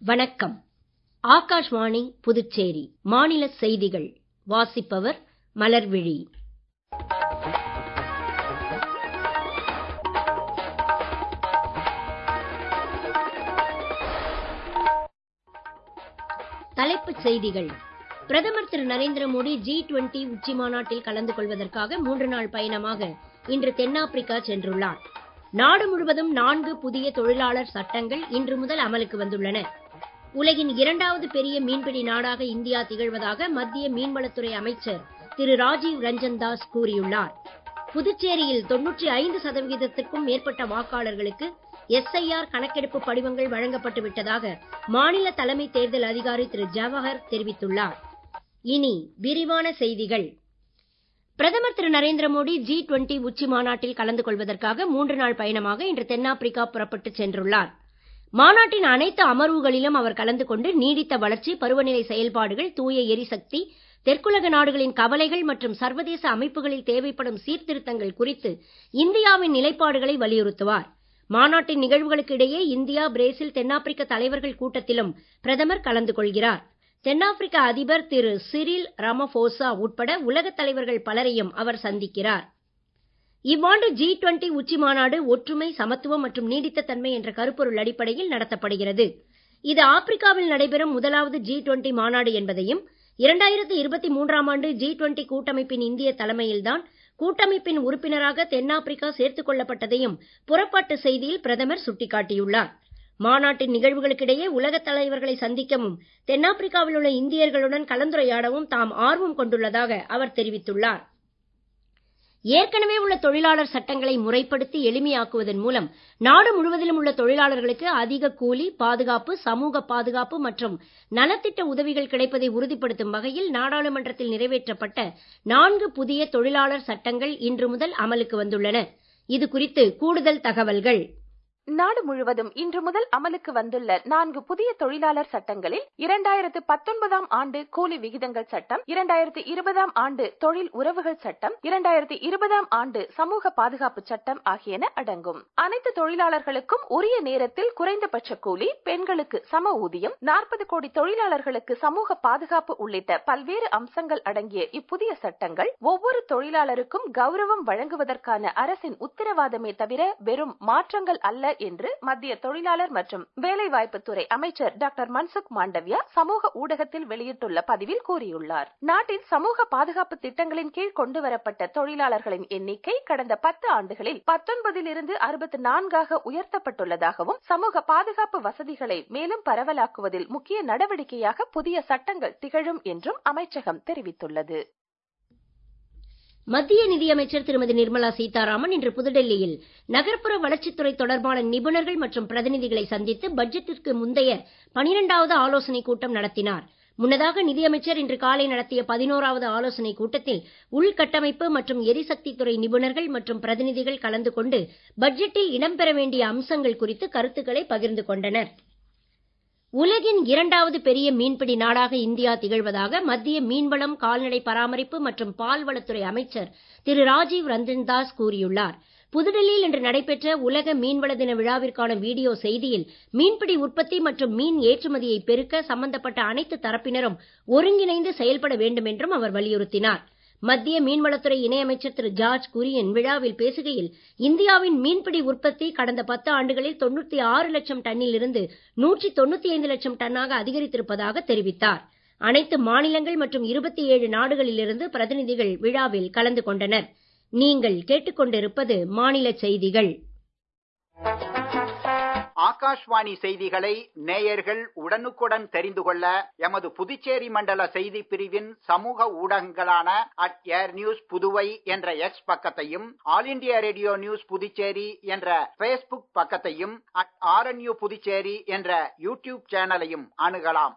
வணக்கம் ஆகாஷ்வாணி புதுச்சேரி மாநில செய்திகள் வாசிப்பவர் மலர்விழி தலைப்புச் செய்திகள் பிரதமர் திரு நரேந்திர மோடி ஜி டுவெண்டி உச்சி மாநாட்டில் கலந்து கொள்வதற்காக மூன்று நாள் பயணமாக இன்று தென்னாப்பிரிக்கா சென்றுள்ளார் நாடு முழுவதும் நான்கு புதிய தொழிலாளர் சட்டங்கள் இன்று முதல் அமலுக்கு வந்துள்ளன உலகின் இரண்டாவது பெரிய மீன்பிடி நாடாக இந்தியா திகழ்வதாக மத்திய மீன்வளத்துறை அமைச்சர் திரு ராஜீவ் ரஞ்சன் தாஸ் கூறியுள்ளார் புதுச்சேரியில் தொன்னூற்றி ஐந்து சதவிகிதத்திற்கும் மேற்பட்ட வாக்காளர்களுக்கு எஸ்ஐஆர் கணக்கெடுப்பு படிவங்கள் வழங்கப்பட்டு விட்டதாக மாநில தலைமை தேர்தல் அதிகாரி திரு ஜவஹர் தெரிவித்துள்ளார் இனி விரிவான செய்திகள் பிரதமர் திரு நரேந்திர மோடி ஜி டுவெண்டி உச்சி மாநாட்டில் கலந்து கொள்வதற்காக மூன்று நாள் பயணமாக இன்று தென்னாப்பிரிக்கா புறப்பட்டு சென்றுள்ளார் மாநாட்டின் அனைத்து அமர்வுகளிலும் அவர் கலந்து கொண்டு நீடித்த வளர்ச்சி பருவநிலை செயல்பாடுகள் தூய எரிசக்தி தெற்குலக நாடுகளின் கவலைகள் மற்றும் சர்வதேச அமைப்புகளில் தேவைப்படும் சீர்திருத்தங்கள் குறித்து இந்தியாவின் நிலைப்பாடுகளை வலியுறுத்துவார் மாநாட்டின் நிகழ்வுகளுக்கு இடையே இந்தியா பிரேசில் தென்னாப்பிரிக்க தலைவர்கள் கூட்டத்திலும் பிரதமர் கலந்து கொள்கிறார் தென்னாப்பிரிக்க அதிபர் திரு சிரில் ராமபோசா உட்பட உலகத் தலைவர்கள் பலரையும் அவர் சந்திக்கிறார் இவ்வாண்டு ஜி டுவெண்டி உச்சி மாநாடு ஒற்றுமை சமத்துவம் மற்றும் நீடித்த தன்மை என்ற கருப்பொருள் அடிப்படையில் நடத்தப்படுகிறது இது ஆப்பிரிக்காவில் நடைபெறும் முதலாவது ஜி டுவெண்டி மாநாடு என்பதையும் இரண்டாயிரத்தி இருபத்தி மூன்றாம் ஆண்டு ஜி டுவெண்டி கூட்டமைப்பின் இந்திய தலைமையில்தான் கூட்டமைப்பின் உறுப்பினராக தென்னாப்பிரிக்கா சேர்த்துக் கொள்ளப்பட்டதையும் புறப்பாட்டு செய்தியில் பிரதமர் சுட்டிக்காட்டியுள்ளார் மாநாட்டின் நிகழ்வுகளுக்கிடையே உலகத் தலைவர்களை சந்திக்கவும் தென்னாப்பிரிக்காவில் உள்ள இந்தியர்களுடன் கலந்துரையாடவும் தாம் ஆர்வம் கொண்டுள்ளதாக அவர் தெரிவித்துள்ளார் ஏற்கனவே உள்ள தொழிலாளர் சட்டங்களை முறைப்படுத்தி எளிமையாக்குவதன் மூலம் நாடு முழுவதிலும் உள்ள தொழிலாளர்களுக்கு அதிக கூலி பாதுகாப்பு சமூக பாதுகாப்பு மற்றும் நலத்திட்ட உதவிகள் கிடைப்பதை உறுதிப்படுத்தும் வகையில் நாடாளுமன்றத்தில் நிறைவேற்றப்பட்ட நான்கு புதிய தொழிலாளர் சட்டங்கள் இன்று முதல் அமலுக்கு வந்துள்ளன இது குறித்து கூடுதல் தகவல்கள் நாடு முழுவதும் இன்று முதல் அமலுக்கு வந்துள்ள நான்கு புதிய தொழிலாளர் சட்டங்களில் இரண்டாயிரத்து பத்தொன்பதாம் ஆண்டு கூலி விகிதங்கள் சட்டம் இரண்டாயிரத்து இருபதாம் ஆண்டு தொழில் உறவுகள் சட்டம் இரண்டாயிரத்து இருபதாம் ஆண்டு சமூக பாதுகாப்பு சட்டம் ஆகியன அடங்கும் அனைத்து தொழிலாளர்களுக்கும் உரிய நேரத்தில் குறைந்தபட்ச கூலி பெண்களுக்கு சம ஊதியம் நாற்பது கோடி தொழிலாளர்களுக்கு சமூக பாதுகாப்பு உள்ளிட்ட பல்வேறு அம்சங்கள் அடங்கிய இப்புதிய சட்டங்கள் ஒவ்வொரு தொழிலாளருக்கும் கௌரவம் வழங்குவதற்கான அரசின் உத்தரவாதமே தவிர வெறும் மாற்றங்கள் அல்ல என்று மத்திய தொழிலாளர் மற்றும் வேலைவாய்ப்புத்துறை அமைச்சர் டாக்டர் மன்சுக் மாண்டவியா சமூக ஊடகத்தில் வெளியிட்டுள்ள பதிவில் கூறியுள்ளார் நாட்டில் சமூக பாதுகாப்பு திட்டங்களின் கீழ் கொண்டு வரப்பட்ட தொழிலாளர்களின் எண்ணிக்கை கடந்த பத்து ஆண்டுகளில் பத்தொன்பதில் இருந்து அறுபத்தி நான்காக உயர்த்தப்பட்டுள்ளதாகவும் சமூக பாதுகாப்பு வசதிகளை மேலும் பரவலாக்குவதில் முக்கிய நடவடிக்கையாக புதிய சட்டங்கள் திகழும் என்றும் அமைச்சகம் தெரிவித்துள்ளது மத்திய நிதியமைச்சர் திருமதி நிர்மலா சீதாராமன் இன்று புதுடெல்லியில் நகர்ப்புற வளர்ச்சித்துறை தொடர்பான நிபுணர்கள் மற்றும் பிரதிநிதிகளை சந்தித்து பட்ஜெட்டிற்கு முந்தைய பனிரெண்டாவது ஆலோசனைக் கூட்டம் நடத்தினார் முன்னதாக நிதியமைச்சர் இன்று காலை நடத்திய பதினோராவது ஆலோசனைக் கூட்டத்தில் உள்கட்டமைப்பு மற்றும் எரிசக்தி துறை நிபுணர்கள் மற்றும் பிரதிநிதிகள் கலந்து கொண்டு பட்ஜெட்டில் இடம்பெற வேண்டிய அம்சங்கள் குறித்து கருத்துக்களை பகிர்ந்து கொண்டனர் உலகின் இரண்டாவது பெரிய மீன்பிடி நாடாக இந்தியா திகழ்வதாக மத்திய மீன்வளம் கால்நடை பராமரிப்பு மற்றும் பால்வளத்துறை அமைச்சர் திரு ராஜீவ் ரஞ்சன் தாஸ் கூறியுள்ளார் புதுடெல்லியில் இன்று நடைபெற்ற உலக மீன்வள தின விழாவிற்கான வீடியோ செய்தியில் மீன்பிடி உற்பத்தி மற்றும் மீன் ஏற்றுமதியை பெருக்க சம்பந்தப்பட்ட அனைத்து தரப்பினரும் ஒருங்கிணைந்து செயல்பட வேண்டும் என்றும் அவர் வலியுறுத்தினார் மத்திய மீன்வளத்துறை இணையமைச்சர் திரு ஜார்ஜ் குரியன் விழாவில் பேசுகையில் இந்தியாவின் மீன்பிடி உற்பத்தி கடந்த பத்து ஆண்டுகளில் தொண்ணூத்தி ஆறு லட்சம் டன்னில் இருந்து நூற்றி தொண்ணூத்தி ஐந்து லட்சம் டன்னாக அதிகரித்திருப்பதாக தெரிவித்தார் அனைத்து மாநிலங்கள் மற்றும் இருபத்தி ஏழு நாடுகளிலிருந்து பிரதிநிதிகள் விழாவில் கலந்து கொண்டனர் நீங்கள் கேட்டுக்கொண்டிருப்பது மாநில செய்திகள் ஆகாஷ்வாணி செய்திகளை நேயர்கள் உடனுக்குடன் தெரிந்து கொள்ள எமது புதுச்சேரி மண்டல செய்தி பிரிவின் சமூக ஊடகங்களான அட் ஏர் நியூஸ் புதுவை என்ற எக்ஸ் பக்கத்தையும் All India Radio news Puducherry என்ற பேஸ்புக் பக்கத்தையும் அட் ஆர்என்யூ புதுச்சேரி என்ற யூடியூப் சேனலையும் அணுகலாம்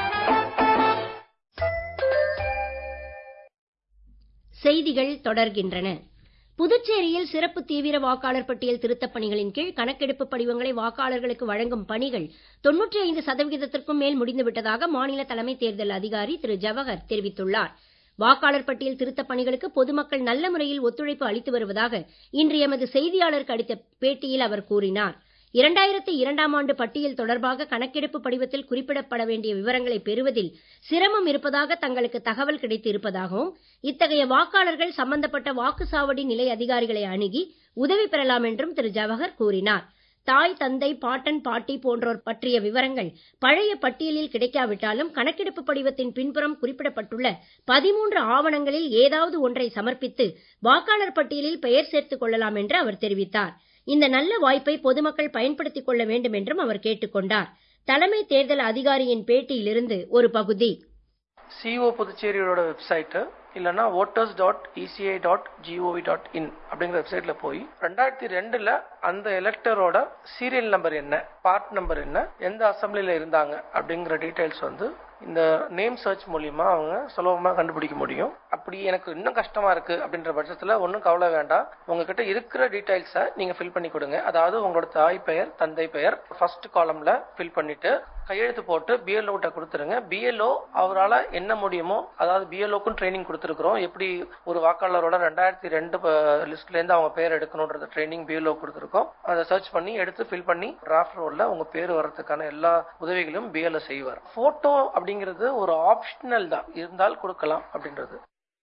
செய்திகள் தொடர்கின்றன புதுச்சேரியில் சிறப்பு தீவிர வாக்காளர் பட்டியல் திருத்தப் பணிகளின் கீழ் கணக்கெடுப்பு படிவங்களை வாக்காளர்களுக்கு வழங்கும் பணிகள் தொன்னூற்றி ஐந்து சதவிகிதத்திற்கும் மேல் முடிந்துவிட்டதாக மாநில தலைமை தேர்தல் அதிகாரி திரு ஜவஹர் தெரிவித்துள்ளார் வாக்காளர் பட்டியல் திருத்தப் பணிகளுக்கு பொதுமக்கள் நல்ல முறையில் ஒத்துழைப்பு அளித்து வருவதாக இன்று எமது செய்தியாளருக்கு அளித்த பேட்டியில் அவர் கூறினார் இரண்டாயிரத்தி இரண்டாம் ஆண்டு பட்டியல் தொடர்பாக கணக்கெடுப்பு படிவத்தில் குறிப்பிடப்பட வேண்டிய விவரங்களை பெறுவதில் சிரமம் இருப்பதாக தங்களுக்கு தகவல் கிடைத்து இருப்பதாகவும் இத்தகைய வாக்காளர்கள் சம்பந்தப்பட்ட வாக்குச்சாவடி நிலை அதிகாரிகளை அணுகி உதவி பெறலாம் என்றும் திரு ஜவஹர் கூறினார் தாய் தந்தை பாட்டன் பாட்டி போன்றோர் பற்றிய விவரங்கள் பழைய பட்டியலில் கிடைக்காவிட்டாலும் கணக்கெடுப்பு படிவத்தின் பின்புறம் குறிப்பிடப்பட்டுள்ள பதிமூன்று ஆவணங்களில் ஏதாவது ஒன்றை சமர்ப்பித்து வாக்காளர் பட்டியலில் பெயர் சேர்த்துக் கொள்ளலாம் என்று அவர் தெரிவித்தார் இந்த நல்ல வாய்ப்பை பொதுமக்கள் பயன்படுத்திக் கொள்ள வேண்டும் என்றும் அவர் கேட்டுக்கொண்டார் தலைமை தேர்தல் அதிகாரியின் பேட்டியிலிருந்து ஒரு பகுதி சிஓ புதுச்சேரியோட வெப்சைட்டு இல்லைன்னா voters dot ECI dot GOV dot in அப்படிங்கிற வெப்சைட்ல போய் ரெண்டாயிரத்தி ரெண்டுல அந்த எலக்டரோட சீரியல் நம்பர் என்ன பார்ட் நம்பர் என்ன எந்த அசம்பிளில இருந்தாங்க அப்படிங்கிற டீடைல்ஸ் வந்து இந்த நேம் சர்ச் மூலியமா அவங்க சுலபமா கண்டுபிடிக்க முடியும் அப்படி எனக்கு இன்னும் கஷ்டமா இருக்கு அப்படின்ற பட்சத்துல ஒன்றும் கவலை வேண்டாம் உங்ககிட்ட இருக்கிற டீடைல்ஸை நீங்க ஃபில் பண்ணி கொடுங்க அதாவது உங்களோட தாய் பெயர் தந்தை பெயர் ஃபர்ஸ்ட் காலம்ல ஃபில் பண்ணிட்டு கையெழுத்து போட்டு பிஎல்ஓ கிட்ட கொடுத்துருங்க பிஎல்ஓ அவரால் என்ன முடியுமோ அதாவது பிஎல்ஓக்கும் ட்ரைனிங் கொடுத்துருக்குறோம் எப்படி ஒரு வாக்காளரோட ரெண்டாயிரத்தி ரெண்டு லிஸ்ட்ல இருந்து அவங்க பேர் எடுக்கணும்ன்றது ட்ரைனிங் பிஎல்ஓ கொடுத்துருக்கோம் அதை சர்ச் பண்ணி எடுத்து ஃபில் பண்ணி டிராஃப்ட் ரோல்ல உங்க பேர் வர்றதுக்கான எல்லா உதவிகளும் பிஎல்ஓ செய்வார் போட்டோ அப்படிங்கிறது ஒரு ஆப்ஷனல் தான் இருந்தால் கொடுக்கலாம் அப்படின்றது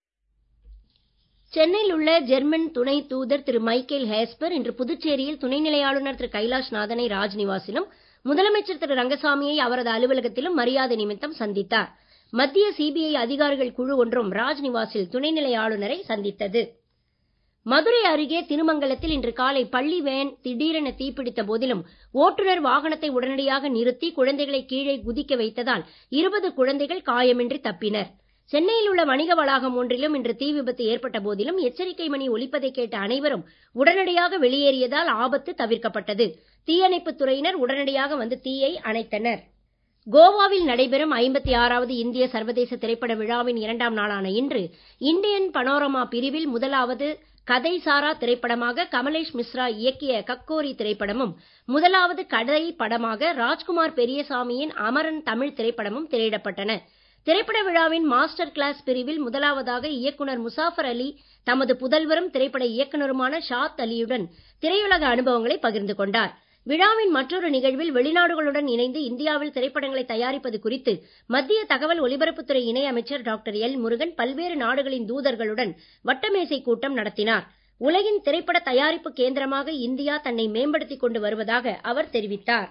சென்னையில் உள்ள ஜெர்மன் துணை தூதர் திரு மைக்கேல் ஹேஸ்பர் இன்று புதுச்சேரியில் துணைநிலை ஆளுநர் திரு கைலாஷ்நாதனை ராஜ்நிவாசிலும் முதலமைச்சர் திரு ரங்கசாமியை அவரது அலுவலகத்திலும் மரியாதை நிமித்தம் சந்தித்தார் மத்திய சிபிஐ அதிகாரிகள் குழு ஒன்றும் ராஜ்நிவாசில் துணைநிலை ஆளுநரை சந்தித்தது மதுரை அருகே திருமங்கலத்தில் இன்று காலை பள்ளி வேன் திடீரென தீப்பிடித்த போதிலும் ஓட்டுநர் வாகனத்தை உடனடியாக நிறுத்தி குழந்தைகளை கீழே குதிக்க வைத்ததால் இருபது குழந்தைகள் காயமின்றி தப்பினர் சென்னையில் உள்ள வணிக வளாகம் ஒன்றிலும் இன்று தீ விபத்து ஏற்பட்ட போதிலும் எச்சரிக்கை மணி ஒலிப்பதை கேட்ட அனைவரும் உடனடியாக வெளியேறியதால் ஆபத்து தவிர்க்கப்பட்டது தீயணைப்புத் துறையினர் உடனடியாக வந்து தீயை அணைத்தனர் கோவாவில் நடைபெறும் ஐம்பத்தி ஆறாவது இந்திய சர்வதேச திரைப்பட விழாவின் இரண்டாம் நாளான இன்று இந்தியன் பனோரமா பிரிவில் முதலாவது கதை சாரா திரைப்படமாக கமலேஷ் மிஸ்ரா இயக்கிய கக்கோரி திரைப்படமும் முதலாவது கதை படமாக ராஜ்குமார் பெரியசாமியின் அமரன் தமிழ் திரைப்படமும் திரையிடப்பட்டன திரைப்பட விழாவின் மாஸ்டர் கிளாஸ் பிரிவில் முதலாவதாக இயக்குனர் முசாஃபர் அலி தமது புதல்வரும் திரைப்பட இயக்குனருமான ஷாத் அலியுடன் திரையுலக அனுபவங்களை பகிர்ந்து கொண்டார் விழாவின் மற்றொரு நிகழ்வில் வெளிநாடுகளுடன் இணைந்து இந்தியாவில் திரைப்படங்களை தயாரிப்பது குறித்து மத்திய தகவல் ஒலிபரப்புத்துறை இணை அமைச்சர் டாக்டர் எல் முருகன் பல்வேறு நாடுகளின் தூதர்களுடன் வட்டமேசை கூட்டம் நடத்தினார் உலகின் திரைப்பட தயாரிப்பு கேந்திரமாக இந்தியா தன்னை மேம்படுத்திக் கொண்டு வருவதாக அவர் தெரிவித்தார்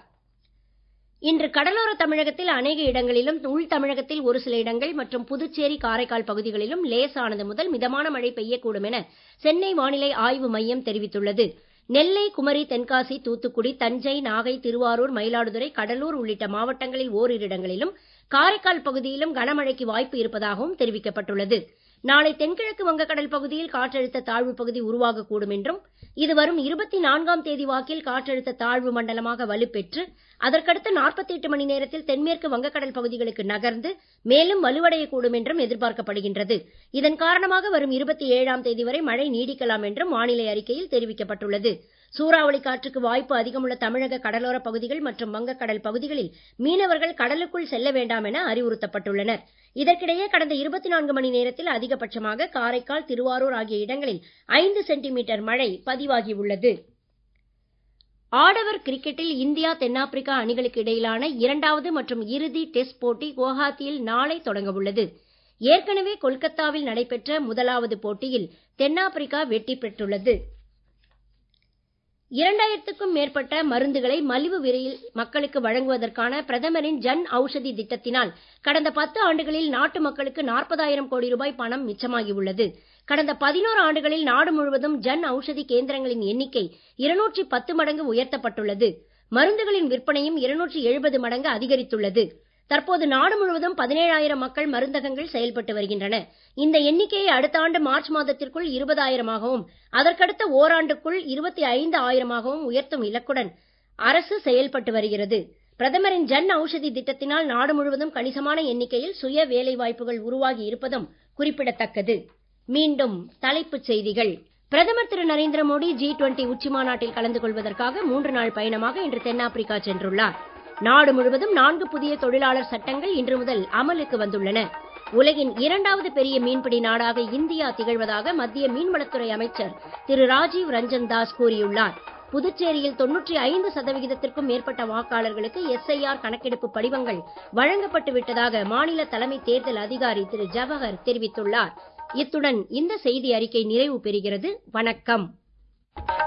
இன்று கடலோர தமிழகத்தில் அநேக இடங்களிலும் உள் தமிழகத்தில் ஒரு சில இடங்கள் மற்றும் புதுச்சேரி காரைக்கால் பகுதிகளிலும் லேசானது முதல் மிதமான மழை பெய்யக்கூடும் என சென்னை வானிலை ஆய்வு மையம் தெரிவித்துள்ளது நெல்லை குமரி தென்காசி தூத்துக்குடி தஞ்சை நாகை திருவாரூர் மயிலாடுதுறை கடலூர் உள்ளிட்ட மாவட்டங்களில் ஓரிரு இடங்களிலும் காரைக்கால் பகுதியிலும் கனமழைக்கு வாய்ப்பு இருப்பதாகவும் தெரிவிக்கப்பட்டுள்ளது நாளை தென்கிழக்கு வங்கக்கடல் பகுதியில் காற்றழுத்த தாழ்வு பகுதி உருவாகக்கூடும் என்றும் இது வரும் இருபத்தி நான்காம் தேதி வாக்கில் காற்றழுத்த தாழ்வு மண்டலமாக வலுப்பெற்று அதற்கடுத்த நாற்பத்தி எட்டு மணி நேரத்தில் தென்மேற்கு வங்கக்கடல் பகுதிகளுக்கு நகர்ந்து மேலும் வலுவடையக்கூடும் என்றும் எதிர்பார்க்கப்படுகின்றது இதன் காரணமாக வரும் இருபத்தி ஏழாம் தேதி வரை மழை நீடிக்கலாம் என்றும் வானிலை அறிக்கையில் தெரிவிக்கப்பட்டுள்ளது சூறாவளி காற்றுக்கு வாய்ப்பு அதிகமுள்ள தமிழக கடலோர பகுதிகள் மற்றும் வங்கக்கடல் பகுதிகளில் மீனவர்கள் கடலுக்குள் செல்ல வேண்டாம் என அறிவுறுத்தப்பட்டுள்ளனர் இதற்கிடையே கடந்த இருபத்தி நான்கு மணி நேரத்தில் அதிகபட்சமாக காரைக்கால் திருவாரூர் ஆகிய இடங்களில் ஐந்து சென்டிமீட்டர் மழை பதிவாகியுள்ளது ஆடவர் கிரிக்கெட்டில் இந்தியா தென்னாப்பிரிக்கா அணிகளுக்கு இடையிலான இரண்டாவது மற்றும் இறுதி டெஸ்ட் போட்டி குவஹாத்தியில் நாளை தொடங்க உள்ளது ஏற்கனவே கொல்கத்தாவில் நடைபெற்ற முதலாவது போட்டியில் தென்னாப்பிரிக்கா வெற்றி பெற்றுள்ளது இரண்டாயிரத்துக்கும் மேற்பட்ட மருந்துகளை மலிவு விலையில் மக்களுக்கு வழங்குவதற்கான பிரதமரின் ஜன் ஔஷதி திட்டத்தினால் கடந்த பத்து ஆண்டுகளில் நாட்டு மக்களுக்கு நாற்பதாயிரம் கோடி ரூபாய் பணம் மிச்சமாகி உள்ளது கடந்த பதினோரு ஆண்டுகளில் நாடு முழுவதும் ஜன் ஔஷதி கேந்திரங்களின் எண்ணிக்கை இருநூற்றி பத்து மடங்கு உயர்த்தப்பட்டுள்ளது மருந்துகளின் விற்பனையும் இருநூற்றி எழுபது மடங்கு அதிகரித்துள்ளது தற்போது நாடு முழுவதும் பதினேழாயிரம் மக்கள் மருந்தகங்கள் செயல்பட்டு வருகின்றன இந்த எண்ணிக்கையை அடுத்த ஆண்டு மார்ச் மாதத்திற்குள் இருபதாயிரமாகவும் அதற்கடுத்த ஓராண்டுக்குள் இருபத்தி ஐந்து ஆயிரமாகவும் உயர்த்தும் இலக்குடன் அரசு செயல்பட்டு வருகிறது பிரதமரின் ஜன் ஔஷதி திட்டத்தினால் நாடு முழுவதும் கணிசமான எண்ணிக்கையில் சுய வேலை வாய்ப்புகள் உருவாகி இருப்பதும் குறிப்பிடத்தக்கது மீண்டும் தலைப்புச் செய்திகள் பிரதமர் திரு நரேந்திர மோடி ஜி டுவெண்டி உச்சி மாநாட்டில் கலந்து கொள்வதற்காக மூன்று நாள் பயணமாக இன்று தென்னாப்பிரிக்கா சென்றுள்ளார் நாடு முழுவதும் நான்கு புதிய தொழிலாளர் சட்டங்கள் இன்று முதல் அமலுக்கு வந்துள்ளன உலகின் இரண்டாவது பெரிய மீன்பிடி நாடாக இந்தியா திகழ்வதாக மத்திய மீன்வளத்துறை அமைச்சர் திரு ராஜீவ் ரஞ்சன் தாஸ் கூறியுள்ளார் புதுச்சேரியில் தொன்னூற்றி ஐந்து சதவிகிதத்திற்கும் மேற்பட்ட வாக்காளர்களுக்கு எஸ்ஐஆர் கணக்கெடுப்பு படிவங்கள் வழங்கப்பட்டு விட்டதாக மாநில தலைமை தேர்தல் அதிகாரி திரு ஜவஹர் தெரிவித்துள்ளார் இத்துடன் இந்த செய்தி அறிக்கை நிறைவு பெறுகிறது வணக்கம்